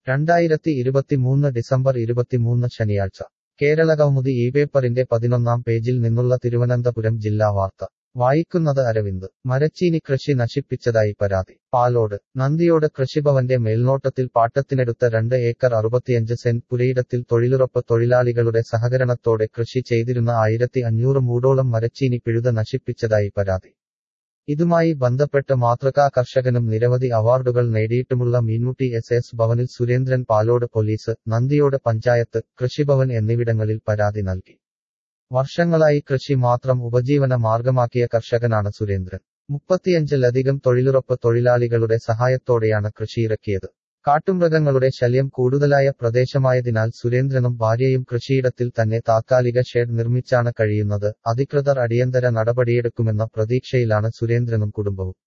രണ്ടായിരത്തി ഇരുപത്തിമൂന്ന് ഡിസംബർ ഇരുപത്തിമൂന്ന് ശനിയാഴ്ച കേരള കൗമുദി ഈ പേപ്പറിന്റെ പതിനൊന്നാം പേജിൽ നിന്നുള്ള തിരുവനന്തപുരം ജില്ലാ വാർത്ത വായിക്കുന്നത് അരവിന്ദ് മരച്ചീനി കൃഷി നശിപ്പിച്ചതായി പരാതി പാലോട് നന്ദിയോട് കൃഷിഭവന്റെ മേൽനോട്ടത്തിൽ പാട്ടത്തിനെടുത്ത രണ്ട് ഏക്കർ അറുപത്തിയഞ്ച് സെന്റ് പുരയിടത്തിൽ തൊഴിലുറപ്പ് തൊഴിലാളികളുടെ സഹകരണത്തോടെ കൃഷി ചെയ്തിരുന്ന ആയിരത്തി അഞ്ഞൂറ് മൂടോളം മരച്ചീനി പിഴുത നശിപ്പിച്ചതായി പരാതി ഇതുമായി ബന്ധപ്പെട്ട് മാതൃകാ കർഷകനും നിരവധി അവാർഡുകൾ നേടിയിട്ടുമുള്ള മീൻമുട്ടി എസ് എസ് ഭവനിൽ സുരേന്ദ്രൻ പാലോട് പോലീസ് നന്ദിയോട് പഞ്ചായത്ത് കൃഷിഭവൻ എന്നിവിടങ്ങളിൽ പരാതി നൽകി വർഷങ്ങളായി കൃഷി മാത്രം ഉപജീവന മാർഗമാക്കിയ കർഷകനാണ് സുരേന്ദ്രൻ മുപ്പത്തിയഞ്ചിലധികം തൊഴിലുറപ്പ് തൊഴിലാളികളുടെ സഹായത്തോടെയാണ് കൃഷിയിറക്കിയത് കാട്ടുമൃഗങ്ങളുടെ ശല്യം കൂടുതലായ പ്രദേശമായതിനാൽ സുരേന്ദ്രനും ഭാര്യയും കൃഷിയിടത്തിൽ തന്നെ താത്കാലിക ഷെഡ് നിർമ്മിച്ചാണ് കഴിയുന്നത് അധികൃതർ അടിയന്തര നടപടിയെടുക്കുമെന്ന പ്രതീക്ഷയിലാണ് സുരേന്ദ്രനും കുടുംബവും